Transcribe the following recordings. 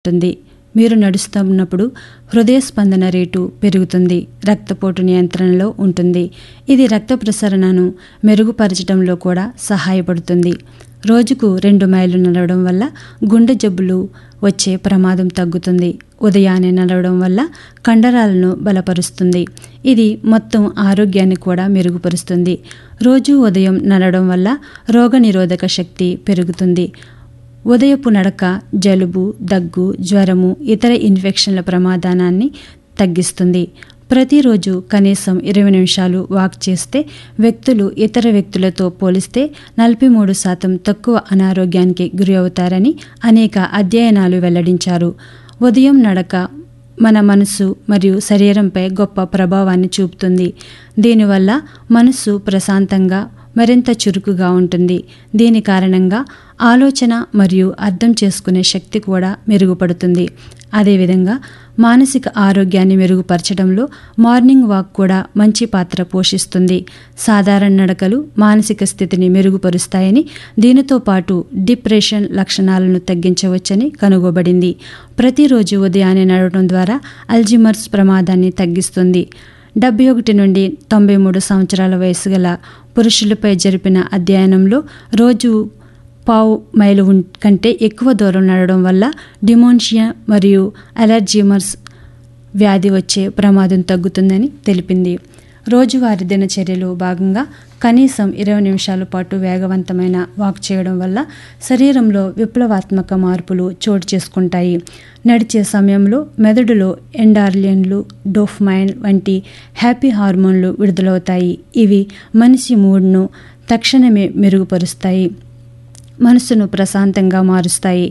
ఉంటుంది మీరు నడుస్తున్నప్పుడు హృదయ స్పందన రేటు పెరుగుతుంది రక్తపోటు నియంత్రణలో ఉంటుంది ఇది రక్త ప్రసరణను మెరుగుపరచడంలో కూడా సహాయపడుతుంది రోజుకు రెండు మైళ్ళు నడవడం వల్ల గుండె జబ్బులు వచ్చే ప్రమాదం తగ్గుతుంది ఉదయాన్నే నడవడం వల్ల కండరాలను బలపరుస్తుంది ఇది మొత్తం ఆరోగ్యాన్ని కూడా మెరుగుపరుస్తుంది రోజు ఉదయం నడవడం వల్ల రోగనిరోధక శక్తి పెరుగుతుంది ఉదయపు నడక జలుబు దగ్గు జ్వరము ఇతర ఇన్ఫెక్షన్ల ప్రమాదానాన్ని తగ్గిస్తుంది ప్రతిరోజు కనీసం ఇరవై నిమిషాలు వాక్ చేస్తే వ్యక్తులు ఇతర వ్యక్తులతో పోలిస్తే నలభై మూడు శాతం తక్కువ అనారోగ్యానికి గురి అవుతారని అనేక అధ్యయనాలు వెల్లడించారు ఉదయం నడక మన మనసు మరియు శరీరంపై గొప్ప ప్రభావాన్ని చూపుతుంది దీనివల్ల మనస్సు ప్రశాంతంగా మరింత చురుకుగా ఉంటుంది దీని కారణంగా ఆలోచన మరియు అర్థం చేసుకునే శక్తి కూడా మెరుగుపడుతుంది అదేవిధంగా మానసిక ఆరోగ్యాన్ని మెరుగుపరచడంలో మార్నింగ్ వాక్ కూడా మంచి పాత్ర పోషిస్తుంది సాధారణ నడకలు మానసిక స్థితిని మెరుగుపరుస్తాయని దీనితో పాటు డిప్రెషన్ లక్షణాలను తగ్గించవచ్చని కనుగొబడింది ప్రతిరోజు ఉదయాన్నే నడవడం ద్వారా అల్జిమర్స్ ప్రమాదాన్ని తగ్గిస్తుంది డెబ్బై ఒకటి నుండి తొంభై మూడు సంవత్సరాల వయసు గల పురుషులపై జరిపిన అధ్యయనంలో రోజు పావు మైలు కంటే ఎక్కువ దూరం నడవడం వల్ల డిమోన్షియా మరియు అలర్జీమర్స్ వ్యాధి వచ్చే ప్రమాదం తగ్గుతుందని తెలిపింది రోజువారీ దినచర్యలో భాగంగా కనీసం ఇరవై నిమిషాల పాటు వేగవంతమైన వాక్ చేయడం వల్ల శరీరంలో విప్లవాత్మక మార్పులు చోటు చేసుకుంటాయి నడిచే సమయంలో మెదడులో ఎండార్లియన్లు డోఫ్మైన్ వంటి హ్యాపీ హార్మోన్లు విడుదలవుతాయి ఇవి మనిషి మూడ్ను తక్షణమే మెరుగుపరుస్తాయి మనసును ప్రశాంతంగా మారుస్తాయి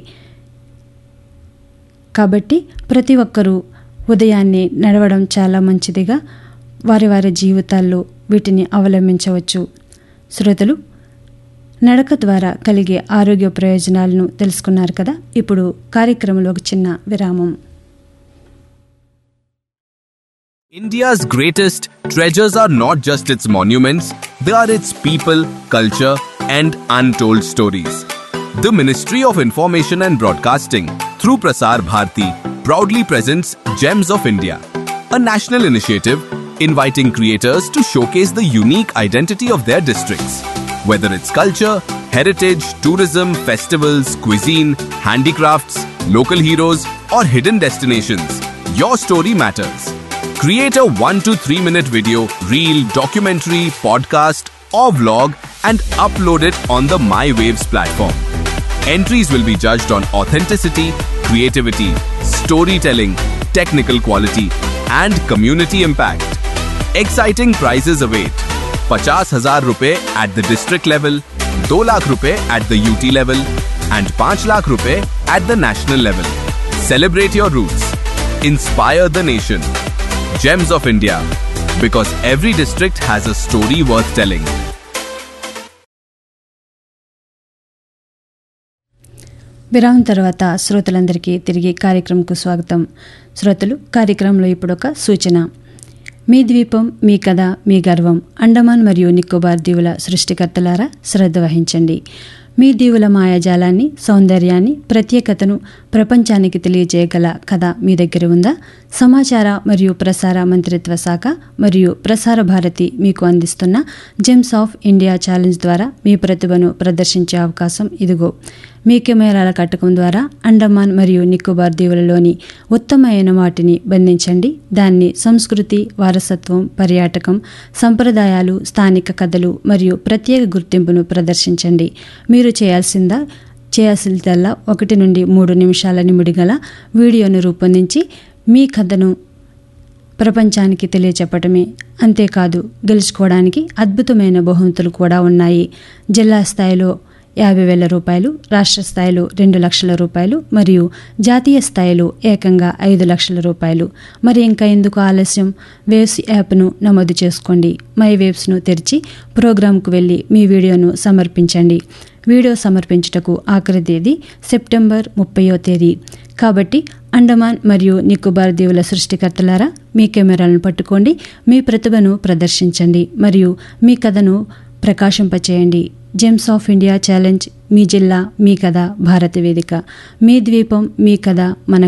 కాబట్టి ప్రతి ఒక్కరూ ఉదయాన్నే నడవడం చాలా మంచిదిగా వారి వారి జీవితాల్లో వీటిని అవలంబించవచ్చు శ్రోతలు నడక ద్వారా కలిగే ఆరోగ్య ప్రయోజనాలను తెలుసుకున్నారు కదా ఇప్పుడు కార్యక్రమంలో ఒక చిన్న విరామం India's greatest treasures are not just its monuments, they are its people, culture, and untold stories. The Ministry of Information and Broadcasting, through Prasar Bharati, proudly presents Gems of India, a national initiative inviting creators to showcase the unique identity of their districts. Whether it's culture, heritage, tourism, festivals, cuisine, handicrafts, local heroes, or hidden destinations, your story matters. Create a 1 to 3 minute video, reel, documentary, podcast, or vlog and upload it on the My Waves platform. Entries will be judged on authenticity, creativity, storytelling, technical quality, and community impact. Exciting prizes await. 50,000 rupees at the district level, 2 lakh rupees at the UT level, and 5 lakh rupees at the national level. Celebrate your roots. Inspire the nation. Gems of India. Because every district has a story worth telling. విరామం తర్వాత శ్రోతలందరికీ తిరిగి కార్యక్రమంకు స్వాగతం శ్రోతలు కార్యక్రమంలో ఇప్పుడు ఒక సూచన మీ ద్వీపం మీ కథ మీ గర్వం అండమాన్ మరియు నికోబార్ దీవుల సృష్టికర్తలారా శ్రద్ధ వహించండి మీ దీవుల మాయాజాలాన్ని సౌందర్యాన్ని ప్రత్యేకతను ప్రపంచానికి తెలియజేయగల కథ మీ దగ్గర ఉందా సమాచార మరియు ప్రసార మంత్రిత్వ శాఖ మరియు ప్రసార భారతి మీకు అందిస్తున్న జెమ్స్ ఆఫ్ ఇండియా ఛాలెంజ్ ద్వారా మీ ప్రతిభను ప్రదర్శించే అవకాశం ఇదిగో మీ కెమెరాల కట్టకం ద్వారా అండమాన్ మరియు నికోబార్ దీవులలోని ఉత్తమమైన వాటిని బంధించండి దాన్ని సంస్కృతి వారసత్వం పర్యాటకం సంప్రదాయాలు స్థానిక కథలు మరియు ప్రత్యేక గుర్తింపును ప్రదర్శించండి మీరు చేయాల్సిందా చేయాల్సిందల్లా ఒకటి నుండి మూడు నిమిషాల నిమిడిగల వీడియోను రూపొందించి మీ కథను ప్రపంచానికి తెలియచెప్పటమే అంతేకాదు గెలుచుకోవడానికి అద్భుతమైన బహుమతులు కూడా ఉన్నాయి జిల్లా స్థాయిలో యాభై వేల రూపాయలు రాష్ట్ర స్థాయిలో రెండు లక్షల రూపాయలు మరియు జాతీయ స్థాయిలో ఏకంగా ఐదు లక్షల రూపాయలు మరి ఇంకా ఎందుకు ఆలస్యం వేవ్స్ యాప్ను నమోదు చేసుకోండి మై వేవ్స్ను తెరిచి ప్రోగ్రాంకు వెళ్ళి మీ వీడియోను సమర్పించండి వీడియో సమర్పించుటకు ఆఖరి తేదీ సెప్టెంబర్ ముప్పయో తేదీ కాబట్టి అండమాన్ మరియు నికోబార్ దీవుల సృష్టికర్తలారా మీ కెమెరాలను పట్టుకోండి మీ ప్రతిభను ప్రదర్శించండి మరియు మీ కథను ప్రకాశింపచేయండి జెమ్స్ ఆఫ్ ఇండియా ఛాలెంజ్ మీ జిల్లా మీ కథ భారత వేదిక మీ ద్వీపం మీ కథ మన